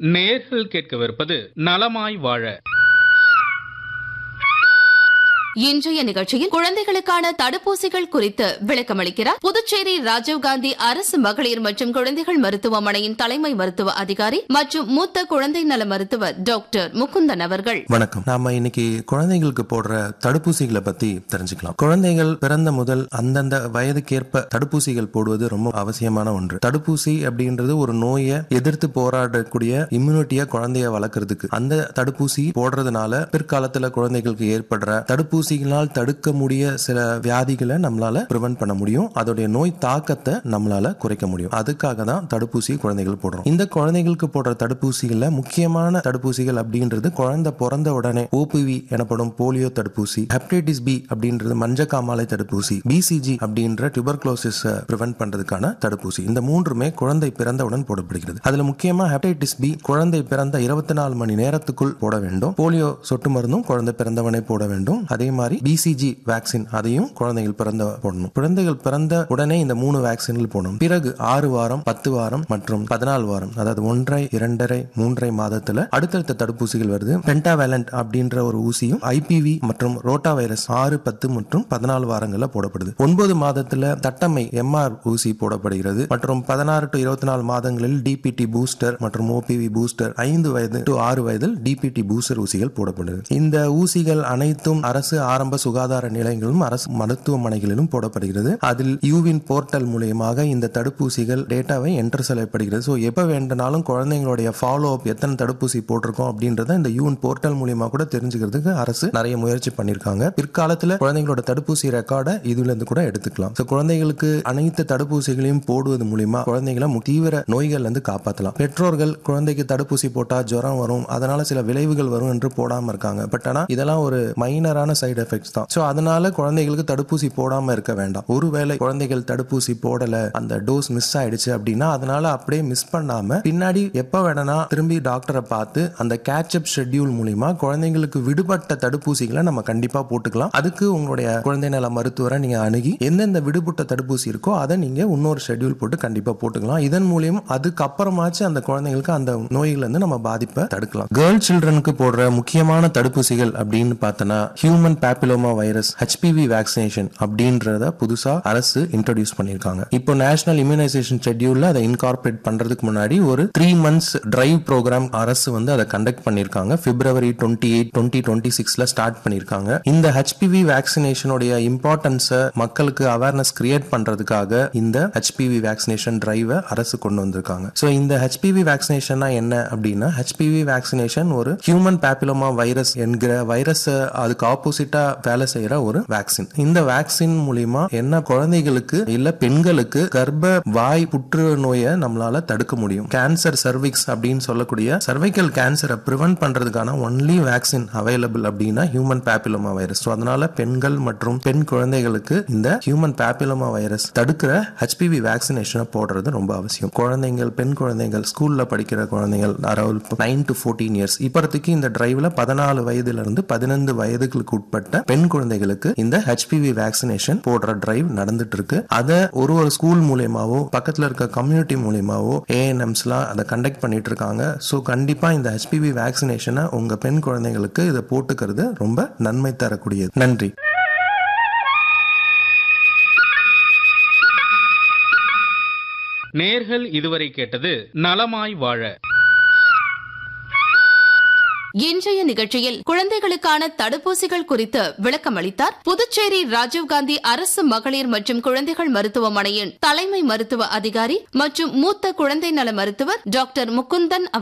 நேர்கள் கேட்கவிருப்பது நலமாய் வாழ இன்றைய நிகழ்ச்சியில் குழந்தைகளுக்கான தடுப்பூசிகள் குறித்து விளக்கமளிக்கிறார் புதுச்சேரி ராஜீவ்காந்தி அரசு மகளிர் மற்றும் குழந்தைகள் மருத்துவமனையின் தலைமை மருத்துவ அதிகாரி மற்றும் மூத்த குழந்தை நல மருத்துவர் டாக்டர் முகுந்தன் அவர்கள் வணக்கம் நாம இன்னைக்கு குழந்தைகளுக்கு போடுற தடுப்பூசிகளை பத்தி தெரிஞ்சுக்கலாம் குழந்தைகள் பிறந்த முதல் அந்தந்த வயதுக்கேற்ப தடுப்பூசிகள் போடுவது ரொம்ப அவசியமான ஒன்று தடுப்பூசி அப்படின்றது ஒரு நோயை எதிர்த்து போராடக்கூடிய இம்யூனிட்டியா குழந்தைய வளர்க்கறதுக்கு அந்த தடுப்பூசி போடுறதுனால பிற்காலத்துல குழந்தைகளுக்கு ஏற்படுற தடுப்பூசிகளால் தடுக்க முடிய சில வியாதிகளை நம்மளால ப்ரிவென்ட் பண்ண முடியும் அதோடைய நோய் தாக்கத்தை நம்மளால குறைக்க முடியும் அதுக்காக தான் தடுப்பூசி குழந்தைகள் போடுறோம் இந்த குழந்தைகளுக்கு போடுற தடுப்பூசிகள்ல முக்கியமான தடுப்பூசிகள் அப்படின்றது குழந்தை பிறந்த உடனே ஓபிவி எனப்படும் போலியோ தடுப்பூசி ஹெப்படைட்டிஸ் பி அப்படின்றது மஞ்சக்காமாலை தடுப்பூசி பிசிஜி அப்படின்ற டியூபர்குலோசிஸ் ப்ரிவென்ட் பண்றதுக்கான தடுப்பூசி இந்த மூன்றுமே குழந்தை பிறந்தவுடன் போடப்படுகிறது அதுல முக்கியமா ஹெப்படைட்டிஸ் பி குழந்தை பிறந்த இருபத்தி நாலு மணி நேரத்துக்குள் போட வேண்டும் போலியோ சொட்டு மருந்தும் குழந்தை பிறந்தவனே போட வேண்டும் அதே மாதிரி பிசிஜி வேக்சின் அதையும் குழந்தைகள் பிறந்த போடணும் குழந்தைகள் பிறந்த உடனே இந்த மூணு வேக்சின்கள் போடணும் பிறகு ஆறு வாரம் பத்து வாரம் மற்றும் பதினாலு வாரம் அதாவது ஒன்றை இரண்டரை மூன்றரை மாதத்துல அடுத்தடுத்த தடுப்பூசிகள் வருது பென்டாவேலண்ட் அப்படின்ற ஒரு ஊசியும் ஐபிவி மற்றும் ரோட்டா வைரஸ் ஆறு பத்து மற்றும் பதினாலு வாரங்கள்ல போடப்படுது ஒன்பது மாதத்துல தட்டம்மை எம்ஆர் ஊசி போடப்படுகிறது மற்றும் பதினாறு டு இருபத்தி நாலு மாதங்களில் டிபிடி பூஸ்டர் மற்றும் ஓபிவி பூஸ்டர் ஐந்து வயது டு ஆறு வயதில் டிபிடி பூஸ்டர் ஊசிகள் போடப்படுது இந்த ஊசிகள் அனைத்தும் அரசு ஆரம்ப சுகாதார நிலையங்களிலும் அரசு மருத்துவமனைகளிலும் போடப்படுகிறது அதில் யூவின் போர்ட்டல் மூலியமாக இந்த தடுப்பூசிகள் டேட்டாவை என்டர் செய்யப்படுகிறது ஸோ எப்போ வேண்டுனாலும் குழந்தைங்களுடைய ஃபாலோ அப் எத்தனை தடுப்பூசி போட்டிருக்கோம் அப்படின்றத இந்த யூவின் போர்ட்டல் மூலியமா கூட தெரிஞ்சுக்கிறதுக்கு அரசு நிறைய முயற்சி பண்ணியிருக்காங்க பிற்காலத்தில் குழந்தைங்களோட தடுப்பூசி ரெக்கார்டை இதுல இருந்து கூட எடுத்துக்கலாம் ஸோ குழந்தைகளுக்கு அனைத்து தடுப்பூசிகளையும் போடுவது மூலியமா குழந்தைகளை மு- தீவிர நோய்கள்ல இருந்து காப்பாற்றலாம் பெற்றோர்கள் குழந்தைக்கு தடுப்பூசி போட்டா ஜுரம் வரும் அதனால சில விளைவுகள் வரும் என்று போடாம இருக்காங்க பட் ஆனா இதெல்லாம் ஒரு மைனரான சைடு எஃபெக்ட்ஸ் தான் ஸோ அதனால குழந்தைகளுக்கு தடுப்பூசி போடாம இருக்க வேண்டாம் ஒருவேளை குழந்தைகள் தடுப்பூசி போடல அந்த டோஸ் மிஸ் ஆயிடுச்சு அப்படின்னா அதனால அப்படியே மிஸ் பண்ணாம பின்னாடி எப்ப வேணா திரும்பி டாக்டரை பார்த்து அந்த கேட்சப் ஷெட்யூல் மூலியமா குழந்தைங்களுக்கு விடுபட்ட தடுப்பூசிகளை நம்ம கண்டிப்பா போட்டுக்கலாம் அதுக்கு உங்களுடைய குழந்தை நல மருத்துவரை நீங்க அணுகி எந்தெந்த விடுபட்ட தடுப்பூசி இருக்கோ அதை நீங்க இன்னொரு ஷெட்யூல் போட்டு கண்டிப்பா போட்டுக்கலாம் இதன் மூலியம் அதுக்கப்புறமாச்சு அந்த குழந்தைங்களுக்கு அந்த நோய்கள் இருந்து நம்ம பாதிப்பை தடுக்கலாம் கேர்ள் சில்ட்ரனுக்கு போடுற முக்கியமான தடுப்பூசிகள் அப்படின்னு பார்த்தோன்னா human papilloma virus HPV vaccination அப்படின்றத புதுசா அரசு இன்ட்ரோடியூஸ் பண்ணியிருக்காங்க இப்போ நேஷனல் இம்யூனைசேஷன் ஷெட்யூல்ல அதை இன்கார்பரேட் பண்றதுக்கு முன்னாடி ஒரு த்ரீ மந்த்ஸ் டிரைவ் ப்ரோக்ராம் அரசு வந்து அதை கண்டக்ட் பண்ணியிருக்காங்க February twenty eight twenty twenty சிக்ஸ்ல ஸ்டார்ட் பண்ணியிருக்காங்க இந்த ஹெச்பிவி வேக்சினேஷனுடைய இம்பார்ட்டன்ஸை மக்களுக்கு அவேர்னஸ் கிரியேட் பண்றதுக்காக இந்த ஹெச்பிவி வேக்சினேஷன் டிரைவை அரசு கொண்டு வந்திருக்காங்க ஸோ இந்த ஹெச்பிவி வேக்சினேஷன்னா என்ன அப்படின்னா ஹெச்பிவி வேக்சினேஷன் ஒரு ஹியூமன் பேப்பிலோமா வைரஸ் என்கிற வைரஸ் அதுக்கு ஆப்போசிட்டா வேலை செய்யற ஒரு வேக்சின் இந்த வேக்சின் மூலியமா என்ன குழந்தைகளுக்கு இல்ல பெண்களுக்கு கர்ப்ப வாய் புற்று நோயை நம்மளால தடுக்க முடியும் கேன்சர் சர்விக்ஸ் அப்படின்னு சொல்லக்கூடிய சர்வைக்கல் கேன்சரை ப்ரிவென்ட் பண்றதுக்கான ஒன்லி வேக்சின் அவைலபிள் அப்படின்னா ஹியூமன் பேப்பிலோமா வைரஸ் ஸோ அதனால பெண்கள் மற்றும் பெண் குழந்தைகளுக்கு இந்த ஹியூமன் பேப்பிலோமா வைரஸ் தடுக்கிற ஹெச்பிவி வேக்சினேஷனை போடுறது ரொம்ப அவசியம் குழந்தைகள் பெண் குழந்தைகள் ஸ்கூல்ல படிக்கிற குழந்தைகள் around nine to fourteen years இப்போதைக்கு இந்த டிரைவ்ல பதினாலு வயதுல இருந்து பதினைந்து வயதுகளுக்கு உட்பட்ட பெண் குழந்தைகளுக்கு இந்த ஹெச்பிவி வேக்சினேஷன் போடுற டிரைவ் நடந்துட்டு இருக்கு அதை ஒரு ஒரு ஸ்கூல் மூலியமாவோ பக்கத்துல இருக்க கம்யூனிட்டி மூலியமாவோ ஏஎன்எம்ஸ்லாம் அதை கண்டக்ட் பண்ணிட்டு இருக்காங்க ஸோ கண்டிப்பா இந்த ஹெச்பிவி வேக்சினேஷனை உங்க பெண் குழந்தைகளுக்கு இதை போட்டுக்கிறது ரொம்ப நன்மை தரக்கூடியது நன்றி நேர்கள் இதுவரை கேட்டது நலமாய் வாழ இன்றைய நிகழ்ச்சியில் குழந்தைகளுக்கான தடுப்பூசிகள் குறித்து விளக்கம் அளித்தார் புதுச்சேரி ராஜீவ்காந்தி அரசு மகளிர் மற்றும் குழந்தைகள் மருத்துவமனையின் தலைமை மருத்துவ அதிகாரி மற்றும் மூத்த குழந்தை நல மருத்துவர் டாக்டர் முகுந்தன்